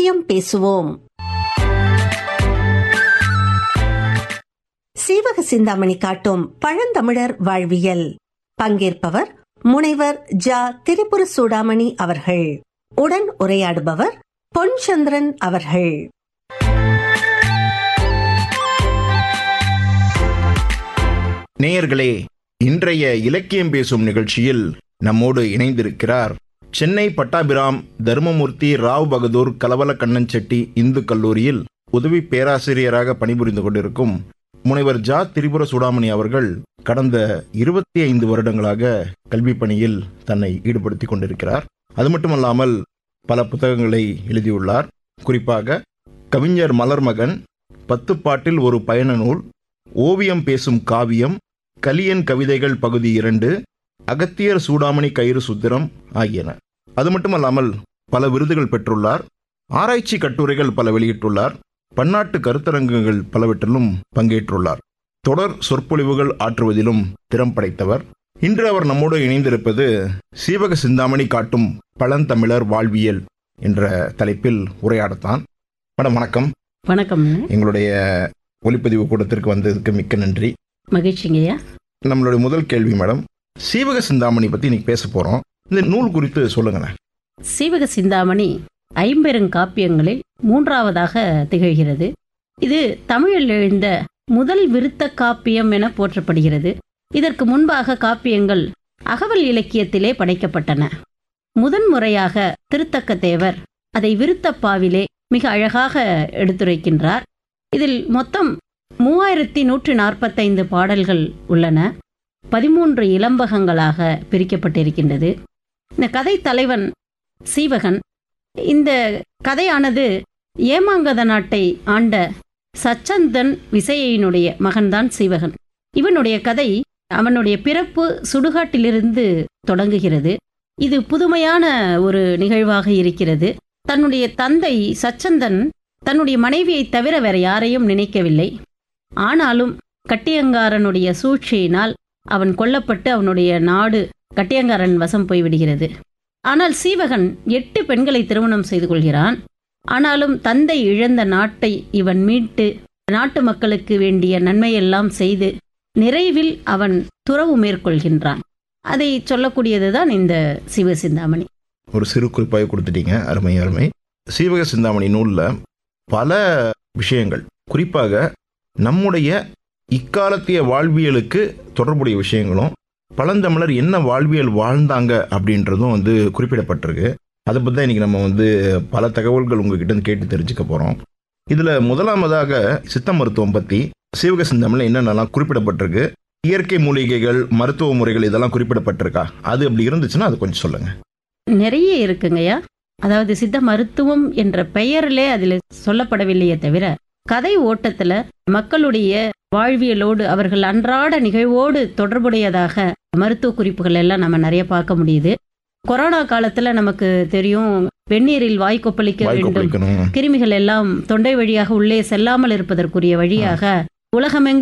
ஓவியம் பேசுவோம் சீவக சிந்தாமணி காட்டும் பழந்தமிழர் வாழ்வியல் பங்கேற்பவர் முனைவர் ஜா திரிபுர சூடாமணி அவர்கள் உடன் உரையாடுபவர் பொன்சந்திரன் அவர்கள் நேயர்களே இன்றைய இலக்கியம் பேசும் நிகழ்ச்சியில் நம்மோடு இணைந்திருக்கிறார் சென்னை பட்டாபிராம் தர்மமூர்த்தி ராவ் பகதூர் கலவல கண்ணன் செட்டி இந்து கல்லூரியில் உதவி பேராசிரியராக பணிபுரிந்து கொண்டிருக்கும் முனைவர் ஜா திரிபுர சூடாமணி அவர்கள் கடந்த இருபத்தி ஐந்து வருடங்களாக கல்வி பணியில் தன்னை ஈடுபடுத்திக் கொண்டிருக்கிறார் அது மட்டுமல்லாமல் பல புத்தகங்களை எழுதியுள்ளார் குறிப்பாக கவிஞர் மலர்மகன் பத்து பாட்டில் ஒரு பயண நூல் ஓவியம் பேசும் காவியம் கலியன் கவிதைகள் பகுதி இரண்டு அகத்தியர் சூடாமணி கயிறு சுத்திரம் ஆகியன அது மட்டுமல்லாமல் பல விருதுகள் பெற்றுள்ளார் ஆராய்ச்சி கட்டுரைகள் பல வெளியிட்டுள்ளார் பன்னாட்டு கருத்தரங்குகள் பலவற்றிலும் பங்கேற்றுள்ளார் தொடர் சொற்பொழிவுகள் ஆற்றுவதிலும் திறம் படைத்தவர் இன்று அவர் நம்மோடு இணைந்திருப்பது சீவக சிந்தாமணி காட்டும் பழந்தமிழர் வாழ்வியல் என்ற தலைப்பில் உரையாடத்தான் மேடம் வணக்கம் வணக்கம் எங்களுடைய ஒலிப்பதிவு கூடத்திற்கு வந்ததுக்கு மிக்க நன்றி மகிழ்ச்சிங்கய்யா நம்மளுடைய முதல் கேள்வி மேடம் சீவக சிந்தாமணி பத்தி இன்னைக்கு பேச போறோம் இந்த நூல் குறித்து சொல்லுங்களேன் சீவக சிந்தாமணி ஐம்பெருங்காப்பியங்களில் மூன்றாவதாக திகழ்கிறது இது தமிழில் எழுந்த முதல் விருத்த காப்பியம் என போற்றப்படுகிறது இதற்கு முன்பாக காப்பியங்கள் அகவல் இலக்கியத்திலே படைக்கப்பட்டன முதன்முறையாக திருத்தக்க தேவர் அதை விருத்தப்பாவிலே மிக அழகாக எடுத்துரைக்கின்றார் இதில் மொத்தம் மூவாயிரத்தி நூற்றி நாற்பத்தைந்து பாடல்கள் உள்ளன பதிமூன்று இளம்பகங்களாக பிரிக்கப்பட்டிருக்கின்றது இந்த கதை தலைவன் சீவகன் இந்த கதையானது ஏமாங்கத நாட்டை ஆண்ட சச்சந்தன் விசையினுடைய மகன்தான் சீவகன் இவனுடைய கதை அவனுடைய பிறப்பு சுடுகாட்டிலிருந்து தொடங்குகிறது இது புதுமையான ஒரு நிகழ்வாக இருக்கிறது தன்னுடைய தந்தை சச்சந்தன் தன்னுடைய மனைவியை தவிர வேற யாரையும் நினைக்கவில்லை ஆனாலும் கட்டியங்காரனுடைய சூழ்ச்சியினால் அவன் கொல்லப்பட்டு அவனுடைய நாடு கட்டியங்காரன் வசம் போய்விடுகிறது ஆனால் சீவகன் எட்டு பெண்களை திருமணம் செய்து கொள்கிறான் ஆனாலும் தந்தை இழந்த நாட்டை இவன் மீட்டு நாட்டு மக்களுக்கு வேண்டிய நன்மையெல்லாம் செய்து நிறைவில் அவன் துறவு மேற்கொள்கின்றான் அதை சொல்லக்கூடியதுதான் இந்த சிவசிந்தாமணி ஒரு சிறு குறிப்பாக கொடுத்துட்டீங்க அருமை அருமை சீவக சிந்தாமணி நூல்ல பல விஷயங்கள் குறிப்பாக நம்முடைய இக்காலத்திய வாழ்வியலுக்கு தொடர்புடைய விஷயங்களும் பழந்தமிழர் என்ன வாழ்வியல் வாழ்ந்தாங்க அப்படின்றதும் வந்து குறிப்பிடப்பட்டிருக்கு அதை பற்றி தான் இன்னைக்கு நம்ம வந்து பல தகவல்கள் உங்ககிட்ட இருந்து கேட்டு தெரிஞ்சுக்க போகிறோம் இதில் முதலாவதாக சித்த மருத்துவம் பற்றி சீவக சிந்தாமணியில் என்னென்னலாம் குறிப்பிடப்பட்டிருக்கு இயற்கை மூலிகைகள் மருத்துவ முறைகள் இதெல்லாம் குறிப்பிடப்பட்டிருக்கா அது அப்படி இருந்துச்சுன்னா அது கொஞ்சம் சொல்லுங்க நிறைய இருக்குங்கய்யா அதாவது சித்த மருத்துவம் என்ற பெயரிலே அதில் சொல்லப்படவில்லையே தவிர கதை ஓட்டத்துல மக்களுடைய வாழ்வியலோடு அவர்கள் அன்றாட நிகழ்வோடு தொடர்புடையதாக மருத்துவ குறிப்புகள் எல்லாம் நம்ம நிறைய பார்க்க முடியுது கொரோனா காலத்துல நமக்கு தெரியும் வெந்நீரில் வாய் கொப்பளிக்க வாய் வேண்டும் கொப்பளிக்கணும் கிருமிகள் எல்லாம் தொண்டை வழியாக உள்ளே செல்லாமல் இருப்பதற்குரிய வழியாக உலகமெங்கும்